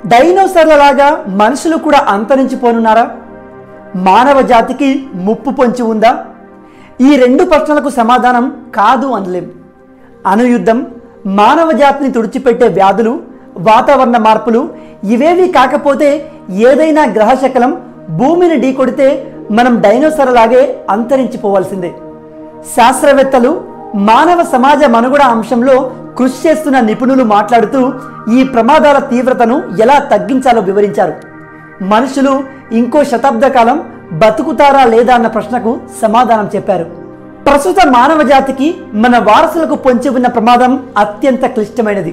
డైనోసార్ల లాగా మనుషులు కూడా అంతరించిపోనున్నారా మానవ జాతికి ముప్పు పొంచి ఉందా ఈ రెండు ప్రశ్నలకు సమాధానం కాదు అనలేం అణుయుద్ధం మానవ జాతిని తుడిచిపెట్టే వ్యాధులు వాతావరణ మార్పులు ఇవేవి కాకపోతే ఏదైనా గ్రహశకలం భూమిని ఢీకొడితే మనం డైనోసార్ లాగే అంతరించిపోవాల్సిందే శాస్త్రవేత్తలు మానవ సమాజ మనుగడ అంశంలో కృషి చేస్తున్న నిపుణులు మాట్లాడుతూ ఈ ప్రమాదాల తీవ్రతను ఎలా తగ్గించాలో వివరించారు మనుషులు ఇంకో శతాబ్ద కాలం బతుకుతారా లేదా అన్న ప్రశ్నకు సమాధానం చెప్పారు ప్రస్తుత మానవ జాతికి మన వారసులకు పొంచి ఉన్న ప్రమాదం అత్యంత క్లిష్టమైనది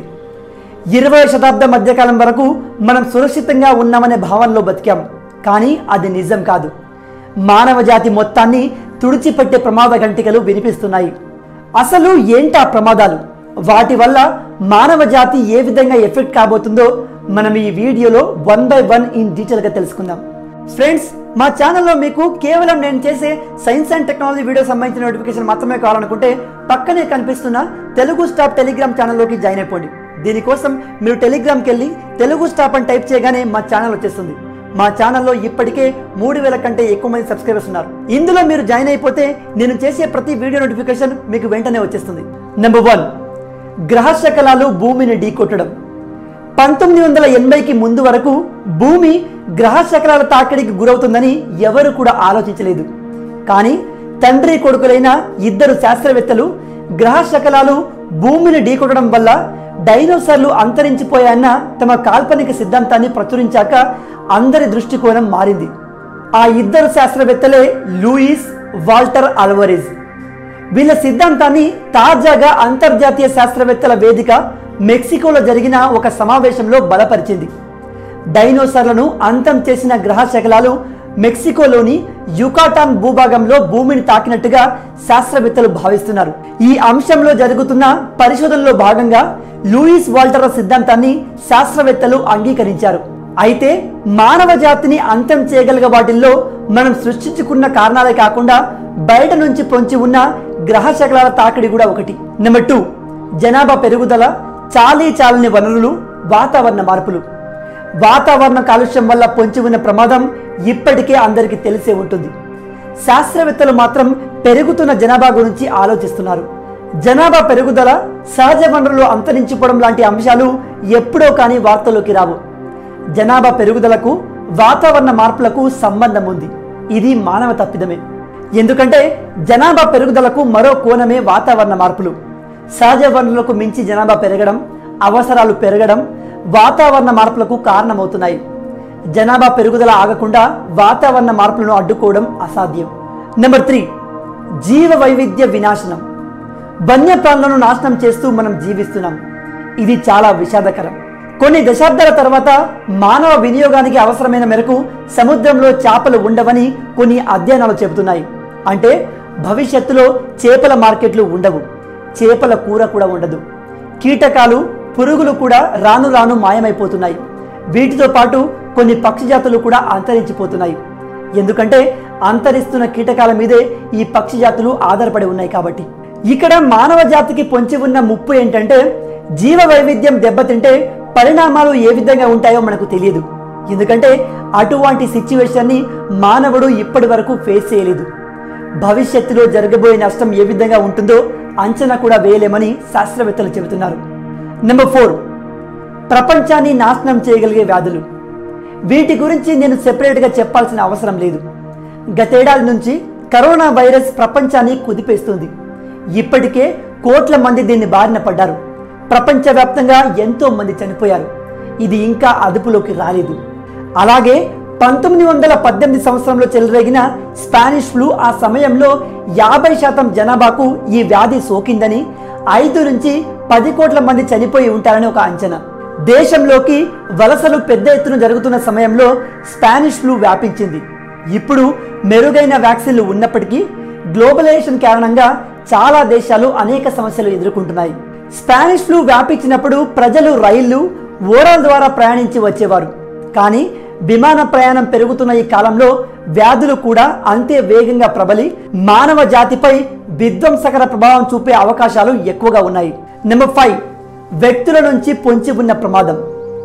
ఇరవై శతాబ్దం మధ్యకాలం వరకు మనం సురక్షితంగా ఉన్నామనే భావనలో బతికాం కానీ అది నిజం కాదు మానవ జాతి మొత్తాన్ని తుడిచిపెట్టే ప్రమాద గంటికలు వినిపిస్తున్నాయి అసలు ఏంటా ప్రమాదాలు వాటి వల్ల మానవ జాతి ఏ విధంగా ఎఫెక్ట్ కాబోతుందో మనం ఈ వీడియోలో వన్ బై వన్ ఇన్ డీటెయిల్గా తెలుసుకుందాం ఫ్రెండ్స్ మా ఛానల్లో మీకు కేవలం నేను చేసే సైన్స్ అండ్ టెక్నాలజీ వీడియో సంబంధించిన నోటిఫికేషన్ మాత్రమే కావాలనుకుంటే పక్కనే కనిపిస్తున్న తెలుగు స్టాప్ టెలిగ్రామ్ ఛానల్లోకి జాయిన్ అయిపోండి దీనికోసం మీరు టెలిగ్రామ్కి వెళ్ళి తెలుగు స్టాప్ అని టైప్ చేయగానే మా ఛానల్ వచ్చేస్తుంది మా ఛానల్లో ఇప్పటికే మూడు వేల కంటే ఎక్కువ మంది సబ్స్క్రైబర్స్ ఉన్నారు ఇందులో మీరు జాయిన్ అయిపోతే నేను చేసే ప్రతి వీడియో నోటిఫికేషన్ మీకు వెంటనే వచ్చేస్తుంది నెంబర్ వన్ గ్రహ శకలాలు భూమిని ఢీకొట్టడం పంతొమ్మిది వందల ఎనభైకి ముందు వరకు భూమి గ్రహ శకలాల తాకిడికి గురవుతుందని ఎవరు కూడా ఆలోచించలేదు కానీ తండ్రి కొడుకులైన ఇద్దరు శాస్త్రవేత్తలు గ్రహ శకలాలు భూమిని ఢీకొట్టడం వల్ల డైనోసార్లు అంతరించిపోయాయన్న తమ కాల్పనిక సిద్ధాంతాన్ని ప్రచురించాక అందరి దృష్టికోణం మారింది ఆ ఇద్దరు శాస్త్రవేత్తలే లూయిస్ వాల్టర్ అల్వరేజ్ వీళ్ళ సిద్ధాంతాన్ని తాజాగా అంతర్జాతీయ శాస్త్రవేత్తల వేదిక మెక్సికోలో జరిగిన ఒక సమావేశంలో బలపరిచింది డైనోసార్లను అంతం చేసిన గ్రహ శకలాలు మెక్సికోలోని యుకాటాన్ భూభాగంలో భూమిని తాకినట్టుగా శాస్త్రవేత్తలు భావిస్తున్నారు ఈ అంశంలో జరుగుతున్న పరిశోధనలో భాగంగా లూయిస్ వాల్టర్ సిద్ధాంతాన్ని శాస్త్రవేత్తలు అంగీకరించారు అయితే మానవ జాతిని అంతం చేయగలిగే వాటిల్లో మనం సృష్టించుకున్న కారణాలే కాకుండా బయట నుంచి పొంచి ఉన్న గ్రహ శకలాల తాకిడి కూడా ఒకటి నెంబర్ టూ జనాభా పెరుగుదల చాలీ చాలని వనరులు వాతావరణ మార్పులు వాతావరణ కాలుష్యం వల్ల పొంచి ఉన్న ప్రమాదం ఇప్పటికే అందరికీ తెలిసే ఉంటుంది శాస్త్రవేత్తలు మాత్రం పెరుగుతున్న జనాభా గురించి ఆలోచిస్తున్నారు జనాభా పెరుగుదల సహజ వనరులు అంతరించిపోవడం లాంటి అంశాలు ఎప్పుడో కానీ వార్తలోకి రావు జనాభా పెరుగుదలకు వాతావరణ మార్పులకు సంబంధం ఉంది ఇది మానవ తప్పిదమే ఎందుకంటే జనాభా పెరుగుదలకు మరో కోణమే వాతావరణ మార్పులు సహజ వనరులకు మించి జనాభా పెరగడం అవసరాలు పెరగడం వాతావరణ మార్పులకు కారణమవుతున్నాయి జనాభా పెరుగుదల ఆగకుండా వాతావరణ మార్పులను అడ్డుకోవడం అసాధ్యం నెంబర్ త్రీ జీవ వైవిధ్య వినాశనం వన్యప్రాణులను నాశనం చేస్తూ మనం జీవిస్తున్నాం ఇది చాలా విషాదకరం కొన్ని దశాబ్దాల తర్వాత మానవ వినియోగానికి అవసరమైన మేరకు సముద్రంలో చేపలు ఉండవని కొన్ని అధ్యయనాలు చెబుతున్నాయి అంటే భవిష్యత్తులో చేపల మార్కెట్లు ఉండవు చేపల కూర కూడా ఉండదు కీటకాలు పురుగులు కూడా రాను రాను మాయమైపోతున్నాయి వీటితో పాటు కొన్ని పక్షి జాతులు కూడా అంతరించిపోతున్నాయి ఎందుకంటే అంతరిస్తున్న కీటకాల మీదే ఈ పక్షి జాతులు ఆధారపడి ఉన్నాయి కాబట్టి ఇక్కడ మానవ జాతికి పొంచి ఉన్న ముప్పు ఏంటంటే జీవ వైవిధ్యం దెబ్బతింటే పరిణామాలు ఏ విధంగా ఉంటాయో మనకు తెలియదు ఎందుకంటే అటువంటి సిచ్యువేషన్ని మానవుడు ఇప్పటి వరకు ఫేస్ చేయలేదు భవిష్యత్తులో జరగబోయే నష్టం ఏ విధంగా ఉంటుందో అంచనా కూడా వేయలేమని శాస్త్రవేత్తలు చెబుతున్నారు నెంబర్ ఫోర్ ప్రపంచాన్ని నాశనం చేయగలిగే వ్యాధులు వీటి గురించి నేను సెపరేట్గా చెప్పాల్సిన అవసరం లేదు గతేడాది నుంచి కరోనా వైరస్ ప్రపంచాన్ని కుదిపేస్తుంది ఇప్పటికే కోట్ల మంది దీన్ని బారిన పడ్డారు ప్రపంచవ్యాప్తంగా ఎంతో మంది చనిపోయారు ఇది ఇంకా అదుపులోకి రాలేదు అలాగే పంతొమ్మిది వందల పద్దెనిమిది సంవత్సరంలో చెలరేగిన స్పానిష్ ఫ్లూ ఆ సమయంలో యాభై శాతం జనాభాకు ఈ వ్యాధి సోకిందని ఐదు నుంచి పది కోట్ల మంది చనిపోయి ఉంటారని ఒక అంచనా దేశంలోకి వలసలు పెద్ద ఎత్తున జరుగుతున్న సమయంలో స్పానిష్ ఫ్లూ వ్యాపించింది ఇప్పుడు మెరుగైన వ్యాక్సిన్లు ఉన్నప్పటికీ గ్లోబలైజేషన్ కారణంగా చాలా దేశాలు అనేక సమస్యలు ఎదుర్కొంటున్నాయి స్పానిష్ ఫ్లూ వ్యాపించినప్పుడు ప్రజలు రైళ్లు ఓరాల ద్వారా ప్రయాణించి వచ్చేవారు కానీ విమాన ప్రయాణం పెరుగుతున్న ఈ కాలంలో వ్యాధులు కూడా అంతే వేగంగా ప్రబలి మానవ జాతిపై విధ్వంసకర ప్రభావం చూపే అవకాశాలు ఎక్కువగా ఉన్నాయి నెంబర్ ఫైవ్ వ్యక్తుల నుంచి పొంచి ఉన్న ప్రమాదం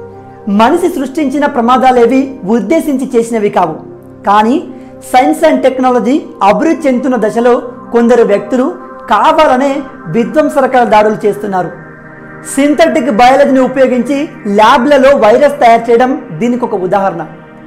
మనిషి సృష్టించిన ప్రమాదాలేవి ఉద్దేశించి చేసినవి కావు కానీ సైన్స్ అండ్ టెక్నాలజీ అభివృద్ధి చెందుతున్న దశలో కొందరు వ్యక్తులు కావాలనే విధ్వంసరకాల దాడులు చేస్తున్నారు సింథటిక్ బయాలజీని ఉపయోగించి ల్యాబ్లలో వైరస్ తయారు చేయడం దీనికి ఒక ఉదాహరణ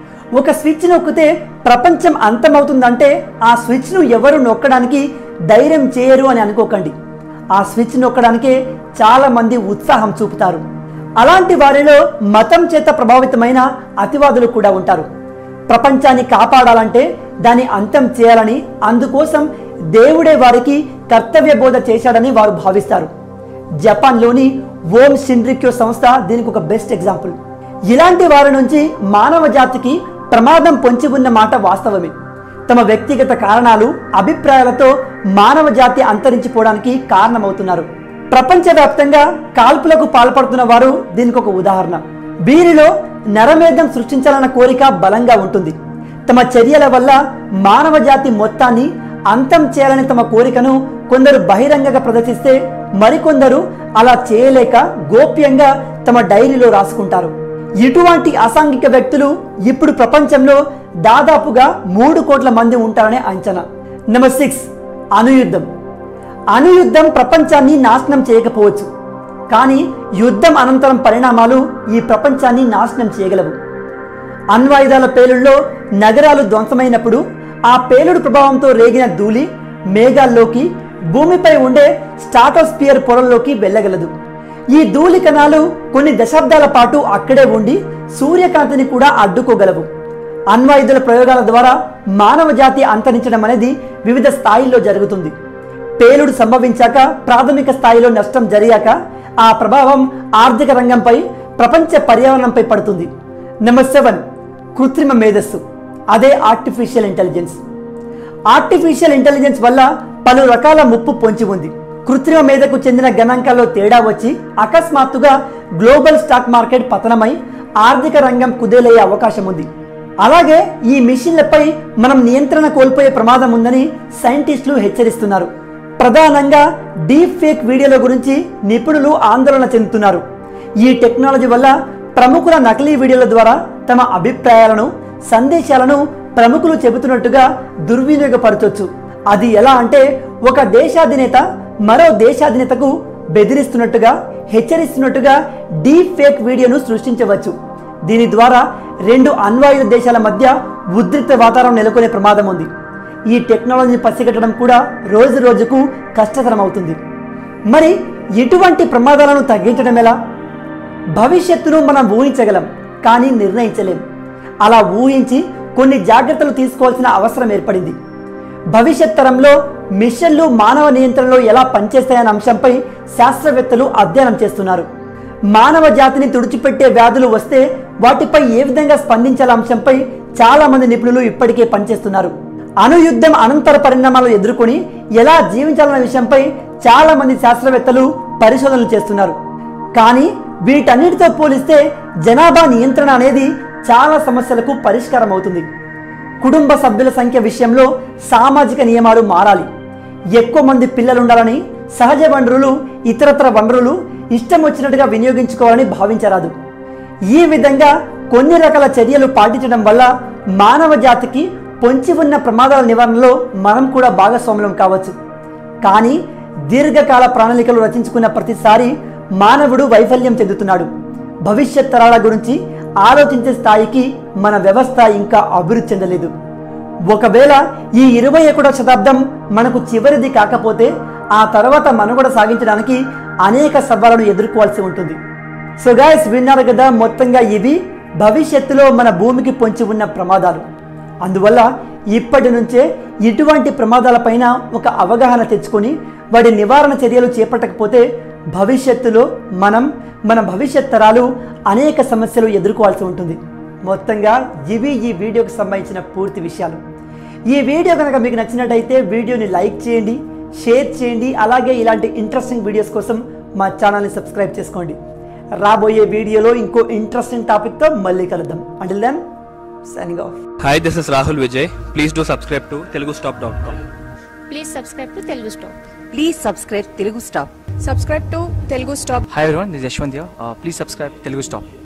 ఒక స్విచ్ నొక్కితే ప్రపంచం అంతమవుతుందంటే ఆ స్విచ్ను ఎవరు నొక్కడానికి ధైర్యం చేయరు అని అనుకోకండి ఆ స్విచ్ నొక్కడానికే చాలా మంది ఉత్సాహం చూపుతారు అలాంటి వారిలో మతం చేత ప్రభావితమైన అతివాదులు కూడా ఉంటారు ప్రపంచాన్ని కాపాడాలంటే దాన్ని అంతం చేయాలని అందుకోసం దేవుడే వారికి కర్తవ్య బోధ చేశాడని వారు భావిస్తారు జపాన్లోని ఓం షిండ్రిక్యో సంస్థ దీనికి ఒక బెస్ట్ ఎగ్జాంపుల్ ఇలాంటి వారి నుంచి మానవ జాతికి ప్రమాదం పొంచి ఉన్న మాట వాస్తవమే తమ వ్యక్తిగత కారణాలు అభిప్రాయాలతో మానవ జాతి అంతరించిపోవడానికి కారణమవుతున్నారు ప్రపంచవ్యాప్తంగా కాల్పులకు పాల్పడుతున్న వారు దీనికి ఒక ఉదాహరణ వీరిలో నరమేధం సృష్టించాలన్న కోరిక బలంగా ఉంటుంది తమ చర్యల వల్ల మానవ జాతి మొత్తాన్ని అంతం చేయాలని తమ కోరికను కొందరు బహిరంగంగా ప్రదర్శిస్తే మరికొందరు అలా చేయలేక గోప్యంగా తమ డైరీలో రాసుకుంటారు ఇటువంటి అసాంఘిక వ్యక్తులు ఇప్పుడు ప్రపంచంలో దాదాపుగా మూడు కోట్ల మంది ఉంటారనే అంచనా నెంబర్ సిక్స్ అణుయుద్ధం అణుయుద్ధం ప్రపంచాన్ని నాశనం చేయకపోవచ్చు కానీ యుద్ధం అనంతరం పరిణామాలు ఈ ప్రపంచాన్ని నాశనం చేయగలవు అణ్వాయుధాల పేలుల్లో నగరాలు ధ్వంసమైనప్పుడు ఆ పేలుడు ప్రభావంతో రేగిన ధూళి మేఘాల్లోకి భూమిపై ఉండే స్టాటోస్పియర్ పొరల్లోకి వెళ్ళగలదు ఈ ధూళి కణాలు కొన్ని దశాబ్దాల పాటు అక్కడే ఉండి సూర్యకాంతిని కూడా అడ్డుకోగలవు అణ్వాయుధుల ప్రయోగాల ద్వారా మానవ జాతి అంతరించడం అనేది వివిధ స్థాయిల్లో జరుగుతుంది పేలుడు సంభవించాక ప్రాథమిక స్థాయిలో నష్టం జరిగాక ఆ ప్రభావం ఆర్థిక రంగంపై ప్రపంచ పర్యావరణంపై పడుతుంది నెంబర్ సెవెన్ కృత్రిమ మేధస్సు అదే ఆర్టిఫిషియల్ ఇంటెలిజెన్స్ ఆర్టిఫిషియల్ ఇంటెలిజెన్స్ వల్ల పలు రకాల ముప్పు పొంచి ఉంది కృత్రిమ మేధకు చెందిన గణాంకాల్లో తేడా వచ్చి అకస్మాత్తుగా గ్లోబల్ స్టాక్ మార్కెట్ పతనమై ఆర్థిక రంగం కుదేలయ్యే అవకాశం ఉంది అలాగే ఈ మిషన్లపై మనం నియంత్రణ కోల్పోయే ప్రమాదం ఉందని సైంటిస్టులు హెచ్చరిస్తున్నారు ప్రధానంగా డీప్ ఫేక్ వీడియోల గురించి నిపుణులు ఆందోళన చెందుతున్నారు ఈ టెక్నాలజీ వల్ల ప్రముఖుల నకిలీ వీడియోల ద్వారా తమ అభిప్రాయాలను సందేశాలను ప్రముఖులు చెబుతున్నట్టుగా దుర్వినియోగపరచొచ్చు అది ఎలా అంటే ఒక దేశాధినేత మరో దేశాధినేతకు బెదిరిస్తున్నట్టుగా హెచ్చరిస్తున్నట్టుగా డీప్ ఫేక్ వీడియోను సృష్టించవచ్చు దీని ద్వారా రెండు అణ్వాయుధ దేశాల మధ్య ఉద్రిక్త వాతావరణం నెలకొనే ప్రమాదం ఉంది ఈ టెక్నాలజీని పసిగట్టడం కూడా రోజు రోజుకు కష్టతరం అవుతుంది మరి ఇటువంటి ప్రమాదాలను తగ్గించడం ఎలా భవిష్యత్తును మనం ఊహించగలం కానీ నిర్ణయించలేం అలా ఊహించి కొన్ని జాగ్రత్తలు తీసుకోవాల్సిన అవసరం ఏర్పడింది భవిష్యత్ తరంలో మిషన్లు మానవ నియంత్రణలో ఎలా పనిచేస్తాయనే అంశంపై శాస్త్రవేత్తలు అధ్యయనం చేస్తున్నారు మానవ జాతిని తుడిచిపెట్టే వ్యాధులు వస్తే వాటిపై ఏ విధంగా స్పందించాల అంశంపై చాలా మంది నిపుణులు ఇప్పటికే పనిచేస్తున్నారు అణుయుద్ధం అనంతర పరిణామాలు ఎదుర్కొని ఎలా జీవించాలన్న విషయంపై చాలా మంది శాస్త్రవేత్తలు పరిశోధనలు చేస్తున్నారు కానీ వీటన్నిటితో పోలిస్తే జనాభా నియంత్రణ అనేది చాలా సమస్యలకు పరిష్కారం అవుతుంది కుటుంబ సభ్యుల సంఖ్య విషయంలో సామాజిక నియమాలు మారాలి ఎక్కువ మంది పిల్లలు ఉండాలని సహజ వనరులు ఇతరత్ర వనరులు ఇష్టం వచ్చినట్టుగా వినియోగించుకోవాలని భావించరాదు ఈ విధంగా కొన్ని రకాల చర్యలు పాటించడం వల్ల మానవ జాతికి పొంచి ఉన్న ప్రమాదాల నివారణలో మనం కూడా భాగస్వాములం కావచ్చు కానీ దీర్ఘకాల ప్రణాళికలు రచించుకున్న ప్రతిసారి మానవుడు వైఫల్యం చెందుతున్నాడు భవిష్యత్ తరాల గురించి ఆలోచించే స్థాయికి మన వ్యవస్థ ఇంకా అభివృద్ధి చెందలేదు ఒకవేళ ఈ ఇరవై ఒకటో శతాబ్దం మనకు చివరిది కాకపోతే ఆ తర్వాత మనుగడ సాగించడానికి అనేక సవాళ్లను ఎదుర్కోవాల్సి ఉంటుంది సో గాయస్ విన్నారు కదా మొత్తంగా ఇవి భవిష్యత్తులో మన భూమికి పొంచి ఉన్న ప్రమాదాలు అందువల్ల ఇప్పటి నుంచే ఇటువంటి ప్రమాదాలపైన ఒక అవగాహన తెచ్చుకొని వాటి నివారణ చర్యలు చేపట్టకపోతే భవిష్యత్తులో మనం మన భవిష్యత్ తరాలు అనేక సమస్యలు ఎదుర్కోవాల్సి ఉంటుంది మొత్తంగా ఇవి ఈ వీడియోకి సంబంధించిన పూర్తి విషయాలు ఈ వీడియో కనుక మీకు నచ్చినట్టయితే వీడియోని లైక్ చేయండి షేర్ చేయండి అలాగే ఇలాంటి ఇంట్రెస్టింగ్ వీడియోస్ కోసం మా ఛానల్ని సబ్స్క్రైబ్ చేసుకోండి రాబోయే వీడియోలో ఇంకో ఇంట్రెస్టింగ్ టాపిక్తో మళ్ళీ కలుద్దాం until then signing off Hi, this is Rahul Vijay. Please do subscribe to telugustop.com. Please subscribe to Telugu stop Please subscribe Telugu Stop. subscribe to Telugu Stop. Hi everyone, this is Yashwant here. Uh, please subscribe Telugu Stop.